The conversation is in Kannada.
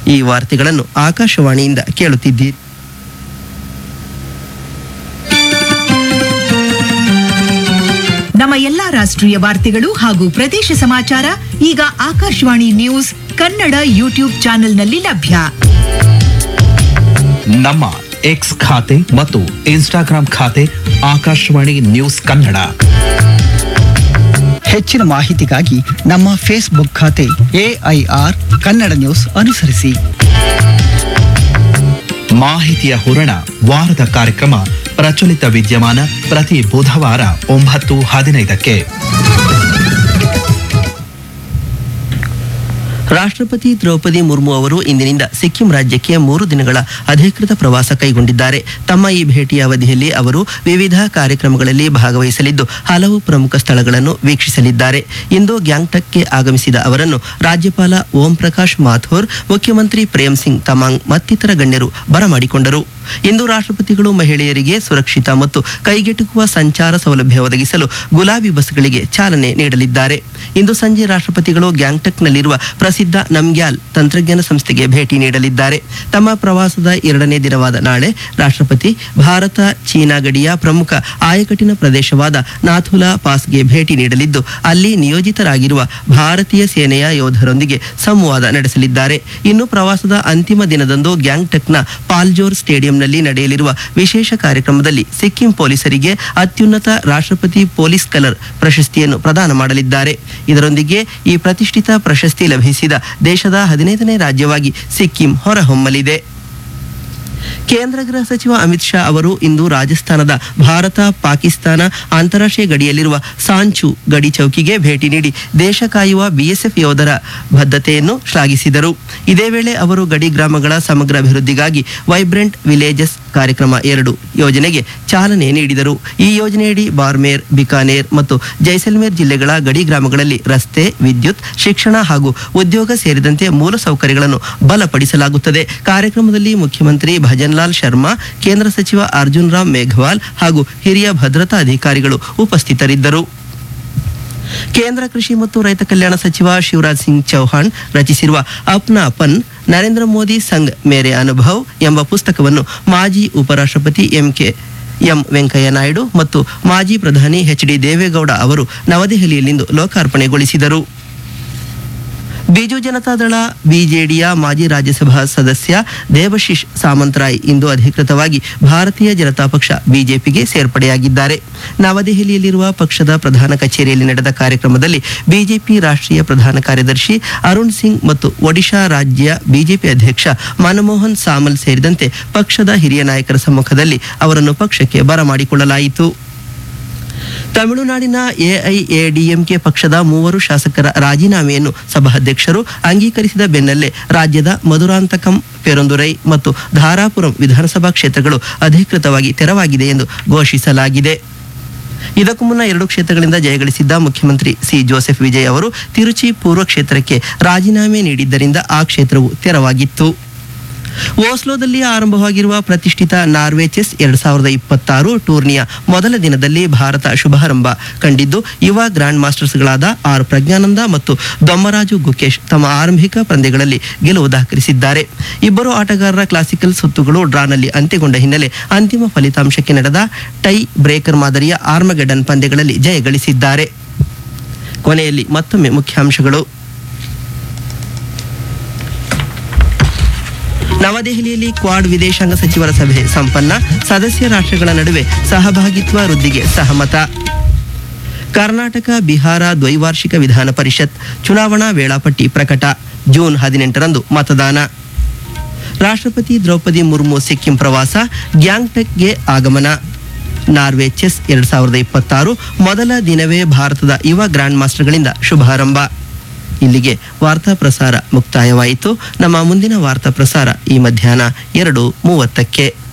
ಈ ವಾರ್ತೆಗಳನ್ನು ಆಕಾಶವಾಣಿಯಿಂದ ಕೇಳುತ್ತಿದ್ದೀರಿ ನಮ್ಮ ಎಲ್ಲಾ ರಾಷ್ಟ್ರೀಯ ವಾರ್ತೆಗಳು ಹಾಗೂ ಪ್ರದೇಶ ಸಮಾಚಾರ ಈಗ ಆಕಾಶವಾಣಿ ನ್ಯೂಸ್ ಕನ್ನಡ ಯೂಟ್ಯೂಬ್ ಚಾನೆಲ್ನಲ್ಲಿ ಲಭ್ಯ ನಮ್ಮ ಎಕ್ಸ್ ಖಾತೆ ಮತ್ತು ಇನ್ಸ್ಟಾಗ್ರಾಂ ಖಾತೆ ಆಕಾಶವಾಣಿ ನ್ಯೂಸ್ ಕನ್ನಡ ಹೆಚ್ಚಿನ ಮಾಹಿತಿಗಾಗಿ ನಮ್ಮ ಫೇಸ್ಬುಕ್ ಖಾತೆ ಎಐಆರ್ ಕನ್ನಡ ನ್ಯೂಸ್ ಅನುಸರಿಸಿ ಮಾಹಿತಿಯ ಹೂರಣ ವಾರದ ಕಾರ್ಯಕ್ರಮ ಪ್ರಚಲಿತ ವಿದ್ಯಮಾನ ಪ್ರತಿ ಬುಧವಾರ ಒಂಬತ್ತು ಹದಿನೈದಕ್ಕೆ ರಾಷ್ಟ್ರಪತಿ ದ್ರೌಪದಿ ಮುರ್ಮು ಅವರು ಇಂದಿನಿಂದ ಸಿಕ್ಕಿಂ ರಾಜ್ಯಕ್ಕೆ ಮೂರು ದಿನಗಳ ಅಧಿಕೃತ ಪ್ರವಾಸ ಕೈಗೊಂಡಿದ್ದಾರೆ ತಮ್ಮ ಈ ಭೇಟಿಯ ಅವಧಿಯಲ್ಲಿ ಅವರು ವಿವಿಧ ಕಾರ್ಯಕ್ರಮಗಳಲ್ಲಿ ಭಾಗವಹಿಸಲಿದ್ದು ಹಲವು ಪ್ರಮುಖ ಸ್ಥಳಗಳನ್ನು ವೀಕ್ಷಿಸಲಿದ್ದಾರೆ ಇಂದು ಗ್ಯಾಂಗ್ಟಕ್ಗೆ ಆಗಮಿಸಿದ ಅವರನ್ನು ರಾಜ್ಯಪಾಲ ಓಂ ಪ್ರಕಾಶ್ ಮಾಥುರ್ ಮುಖ್ಯಮಂತ್ರಿ ಪ್ರೇಮ್ ಸಿಂಗ್ ತಮಾಂಗ್ ಮತ್ತಿತರ ಗಣ್ಯರು ಬರಮಾಡಿಕೊಂಡರು ಇಂದು ರಾಷ್ಟ್ರಪತಿಗಳು ಮಹಿಳೆಯರಿಗೆ ಸುರಕ್ಷಿತ ಮತ್ತು ಕೈಗೆಟುಕುವ ಸಂಚಾರ ಸೌಲಭ್ಯ ಒದಗಿಸಲು ಗುಲಾಬಿ ಬಸ್ಗಳಿಗೆ ಚಾಲನೆ ನೀಡಲಿದ್ದಾರೆ ಇಂದು ಸಂಜೆ ರಾಷ್ಟ್ರಪತಿಗಳು ಗ್ಯಾಂಗ್ಟಕ್ನಲ್ಲಿರುವ ಪ್ರಸಿದ್ಧ ನಮ್ಗ್ಯಾಲ್ ತಂತ್ರಜ್ಞಾನ ಸಂಸ್ಥೆಗೆ ಭೇಟಿ ನೀಡಲಿದ್ದಾರೆ ತಮ್ಮ ಪ್ರವಾಸದ ಎರಡನೇ ದಿನವಾದ ನಾಳೆ ರಾಷ್ಟ್ರಪತಿ ಭಾರತ ಚೀನಾ ಗಡಿಯ ಪ್ರಮುಖ ಆಯಕಟ್ಟಿನ ಪ್ರದೇಶವಾದ ನಾಥುಲಾ ಪಾಸ್ಗೆ ಭೇಟಿ ನೀಡಲಿದ್ದು ಅಲ್ಲಿ ನಿಯೋಜಿತರಾಗಿರುವ ಭಾರತೀಯ ಸೇನೆಯ ಯೋಧರೊಂದಿಗೆ ಸಂವಾದ ನಡೆಸಲಿದ್ದಾರೆ ಇನ್ನು ಪ್ರವಾಸದ ಅಂತಿಮ ದಿನದಂದು ಗ್ಯಾಂಗ್ಟಕ್ನ ಪಾಲ್ಜೋರ್ ಸ್ಟೇಡಿಯಂನಲ್ಲಿ ನಡೆಯಲಿರುವ ವಿಶೇಷ ಕಾರ್ಯಕ್ರಮದಲ್ಲಿ ಸಿಕ್ಕಿಂ ಪೊಲೀಸರಿಗೆ ಅತ್ಯುನ್ನತ ರಾಷ್ಟ್ರಪತಿ ಪೊಲೀಸ್ ಕಲರ್ ಪ್ರಶಸ್ತಿಯನ್ನು ಪ್ರದಾನ ಮಾಡಲಿದ್ದಾರೆ ಇದರೊಂದಿಗೆ ಈ ಪ್ರತಿಷ್ಠಿತ ಪ್ರಶಸ್ತಿ ಲಭಿಸಿದ ದೇಶದ ಹದಿನೈದನೇ ರಾಜ್ಯವಾಗಿ ಸಿಕ್ಕಿಂ ಹೊರಹೊಮ್ಮಲಿದೆ ಕೇಂದ್ರ ಗೃಹ ಸಚಿವ ಅಮಿತ್ ಶಾ ಅವರು ಇಂದು ರಾಜಸ್ಥಾನದ ಭಾರತ ಪಾಕಿಸ್ತಾನ ಅಂತಾರಾಷ್ಟ್ರೀಯ ಗಡಿಯಲ್ಲಿರುವ ಸಾಂಚು ಗಡಿ ಚೌಕಿಗೆ ಭೇಟಿ ನೀಡಿ ದೇಶ ಕಾಯುವ ಬಿಎಸ್ಎಫ್ ಯೋಧರ ಬದ್ಧತೆಯನ್ನು ಶ್ಲಾಘಿಸಿದರು ಇದೇ ವೇಳೆ ಅವರು ಗಡಿ ಗ್ರಾಮಗಳ ಸಮಗ್ರ ಅಭಿವೃದ್ಧಿಗಾಗಿ ವೈಬ್ರೆಂಟ್ ವಿಲೇಜಸ್ ಕಾರ್ಯಕ್ರಮ ಎರಡು ಯೋಜನೆಗೆ ಚಾಲನೆ ನೀಡಿದರು ಈ ಯೋಜನೆಯಡಿ ಬಾರ್ಮೇರ್ ಬಿಕಾನೇರ್ ಮತ್ತು ಜೈಸಲ್ಮೇರ್ ಜಿಲ್ಲೆಗಳ ಗಡಿ ಗ್ರಾಮಗಳಲ್ಲಿ ರಸ್ತೆ ವಿದ್ಯುತ್ ಶಿಕ್ಷಣ ಹಾಗೂ ಉದ್ಯೋಗ ಸೇರಿದಂತೆ ಮೂಲಸೌಕರ್ಯಗಳನ್ನು ಬಲಪಡಿಸಲಾಗುತ್ತದೆ ಕಾರ್ಯಕ್ರಮದಲ್ಲಿ ಮುಖ್ಯಮಂತ್ರಿ ಭಜನ್ಲಾಲ್ ಶರ್ಮಾ ಕೇಂದ್ರ ಸಚಿವ ಅರ್ಜುನ್ ರಾಮ್ ಮೇಘವಾಲ್ ಹಾಗೂ ಹಿರಿಯ ಭದ್ರತಾ ಅಧಿಕಾರಿಗಳು ಉಪಸ್ಥಿತರಿದ್ದರು ಕೇಂದ್ರ ಕೃಷಿ ಮತ್ತು ರೈತ ಕಲ್ಯಾಣ ಸಚಿವ ಶಿವರಾಜ್ ಸಿಂಗ್ ಚೌಹಾಣ್ ರಚಿಸಿರುವ ಅಪ್ನಾ ಪನ್ ನರೇಂದ್ರ ಮೋದಿ ಸಂಘ್ ಮೇರೆ ಅನುಭವ್ ಎಂಬ ಪುಸ್ತಕವನ್ನು ಮಾಜಿ ಉಪರಾಷ್ಟ್ರಪತಿ M K M Venkaiah Naidu ಮತ್ತು ಮಾಜಿ ಪ್ರಧಾನಿ ಎಚ್ ಡಿ ದೇವೇಗೌಡ ಅವರು ನವದೆಹಲಿಯಲ್ಲಿಂದು ಲೋಕಾರ್ಪಣೆಗೊಳಿಸಿದರು ಬಿಜು ಜನತಾದಳ ಬಿಜೆಡಿಯ ಮಾಜಿ ರಾಜ್ಯಸಭಾ ಸದಸ್ಯ ದೇವಶಿಶ್ ಸಾಮಂತರಾಯ್ ಇಂದು ಅಧಿಕೃತವಾಗಿ ಭಾರತೀಯ ಜನತಾ ಪಕ್ಷ ಬಿಜೆಪಿಗೆ ಸೇರ್ಪಡೆಯಾಗಿದ್ದಾರೆ ನವದೆಹಲಿಯಲ್ಲಿರುವ ಪಕ್ಷದ ಪ್ರಧಾನ ಕಚೇರಿಯಲ್ಲಿ ನಡೆದ ಕಾರ್ಯಕ್ರಮದಲ್ಲಿ ಬಿಜೆಪಿ ರಾಷ್ಟ್ರೀಯ ಪ್ರಧಾನ ಕಾರ್ಯದರ್ಶಿ ಅರುಣ್ ಸಿಂಗ್ ಮತ್ತು ಒಡಿಶಾ ರಾಜ್ಯ ಬಿಜೆಪಿ ಅಧ್ಯಕ್ಷ ಮನಮೋಹನ್ ಸಾಮಲ್ ಸೇರಿದಂತೆ ಪಕ್ಷದ ಹಿರಿಯ ನಾಯಕರ ಸಮ್ಮುಖದಲ್ಲಿ ಅವರನ್ನು ಪಕ್ಷಕ್ಕೆ ಬರಮಾಡಿಕೊಳ್ಳಲಾಯಿತು ತಮಿಳುನಾಡಿನ ಎಐಎಡಿಎಂಕೆ ಪಕ್ಷದ ಮೂವರು ಶಾಸಕರ ರಾಜೀನಾಮೆಯನ್ನು ಸಭಾಧ್ಯಕ್ಷರು ಅಂಗೀಕರಿಸಿದ ಬೆನ್ನಲ್ಲೇ ರಾಜ್ಯದ ಮಧುರಾಂತಕಂ ಪೆರುಂದುರೈ ಮತ್ತು ಧಾರಾಪುರಂ ವಿಧಾನಸಭಾ ಕ್ಷೇತ್ರಗಳು ಅಧಿಕೃತವಾಗಿ ತೆರವಾಗಿದೆ ಎಂದು ಘೋಷಿಸಲಾಗಿದೆ ಇದಕ್ಕೂ ಮುನ್ನ ಎರಡು ಕ್ಷೇತ್ರಗಳಿಂದ ಜಯಗಳಿಸಿದ್ದ ಮುಖ್ಯಮಂತ್ರಿ ಸಿ ಜೋಸೆಫ್ ವಿಜಯ್ ಅವರು ತಿರುಚಿ ಪೂರ್ವ ಕ್ಷೇತ್ರಕ್ಕೆ ರಾಜೀನಾಮೆ ನೀಡಿದ್ದರಿಂದ ಆ ಕ್ಷೇತ್ರವು ತೆರವಾಗಿತ್ತು ಓಸ್ಲೋದಲ್ಲಿ ಆರಂಭವಾಗಿರುವ ಪ್ರತಿಷ್ಠಿತ ನಾರ್ವೆ ಚೆಸ್ ಎರಡ್ ಸಾವಿರದ ಇಪ್ಪತ್ತಾರು ಟೂರ್ನಿಯ ಮೊದಲ ದಿನದಲ್ಲಿ ಭಾರತ ಶುಭಾರಂಭ ಕಂಡಿದ್ದು ಯುವ ಗ್ರ್ಯಾಂಡ್ ಮಾಸ್ಟರ್ಸ್ಗಳಾದ ಆರ್ ಪ್ರಜ್ಞಾನಂದ ಮತ್ತು ದೊಮ್ಮರಾಜು ಗುಕೇಶ್ ತಮ್ಮ ಆರಂಭಿಕ ಪಂದ್ಯಗಳಲ್ಲಿ ಗೆಲುವು ದಾಖಲಿಸಿದ್ದಾರೆ ಇಬ್ಬರು ಆಟಗಾರರ ಕ್ಲಾಸಿಕಲ್ ಸುತ್ತುಗಳು ಡ್ರಾನಲ್ಲಿ ಅಂತ್ಯಗೊಂಡ ಹಿನ್ನೆಲೆ ಅಂತಿಮ ಫಲಿತಾಂಶಕ್ಕೆ ನಡೆದ ಟೈ ಬ್ರೇಕರ್ ಮಾದರಿಯ ಆರ್ಮಗೆಡನ್ ಪಂದ್ಯಗಳಲ್ಲಿ ಜಯಗಳಿಸಿದ್ದಾರೆ ಕೊನೆಯಲ್ಲಿ ಮತ್ತೊಮ್ಮೆ ಮುಖ್ಯಾಂಶಗಳು ನವದೆಹಲಿಯಲ್ಲಿ ಕ್ವಾಡ್ ವಿದೇಶಾಂಗ ಸಚಿವರ ಸಭೆ ಸಂಪನ್ನ ಸದಸ್ಯ ರಾಷ್ಟ್ರಗಳ ನಡುವೆ ಸಹಭಾಗಿತ್ವ ವೃದ್ಧಿಗೆ ಸಹಮತ ಕರ್ನಾಟಕ ಬಿಹಾರ ದ್ವೈವಾರ್ಷಿಕ ವಿಧಾನ ಪರಿಷತ್ ಚುನಾವಣಾ ವೇಳಾಪಟ್ಟಿ ಪ್ರಕಟ ಜೂನ್ ಹದಿನೆಂಟರಂದು ಮತದಾನ ರಾಷ್ಟ್ರಪತಿ ದ್ರೌಪದಿ ಮುರ್ಮು ಸಿಕ್ಕಿಂ ಪ್ರವಾಸ ಗ್ಯಾಂಗ್ಟಕ್ಗೆ ಆಗಮನ ನಾರ್ವೆ ಚೆಸ್ ಎರಡ್ ಸಾವಿರದ ಇಪ್ಪತ್ತಾರು ಮೊದಲ ದಿನವೇ ಭಾರತದ ಯುವ ಗ್ರ್ಯಾಂಡ್ ಮಾಸ್ಟರ್ಗಳಿಂದ ಶುಭಾರಂಭ ಇಲ್ಲಿಗೆ ವಾರ್ತಾ ಪ್ರಸಾರ ಮುಕ್ತಾಯವಾಯಿತು ನಮ್ಮ ಮುಂದಿನ ವಾರ್ತಾ ಪ್ರಸಾರ ಈ ಮಧ್ಯಾಹ್ನ ಎರಡು ಮೂವತ್ತಕ್ಕೆ